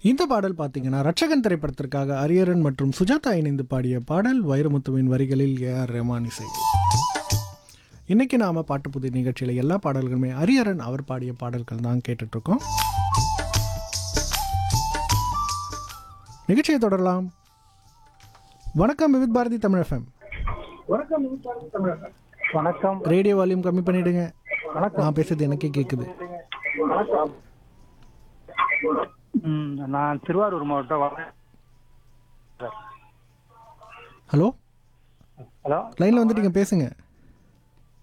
இந்த பாடல் பார்த்தீங்கன்னா ரட்சகன் திரைப்படத்திற்காக அரியரன் மற்றும் சுஜாதா இணைந்து பாடிய பாடல் வைரமுத்துவின் வரிகளில் ஏ ஆர் ரஹ்மான் இசை இன்னைக்கு நாம பாட்டு புது நிகழ்ச்சியில் எல்லா பாடல்களுமே அரியரன் அவர் பாடிய பாடல்கள் தான் கேட்டுட்டு இருக்கோம் நிகழ்ச்சியை தொடரலாம் வணக்கம் விவித் பாரதி தமிழ் எஃப்எம் வணக்கம் ரேடியோ வால்யூம் கம்மி பண்ணிடுங்க வணக்கம் நான் பேசுறது எனக்கே கேட்குது ம், நான் திருவாரூர் மாவட்டம் வர- ஹலோ ஹலோ லைனில் வந்துட்டீங்க பேசுங்க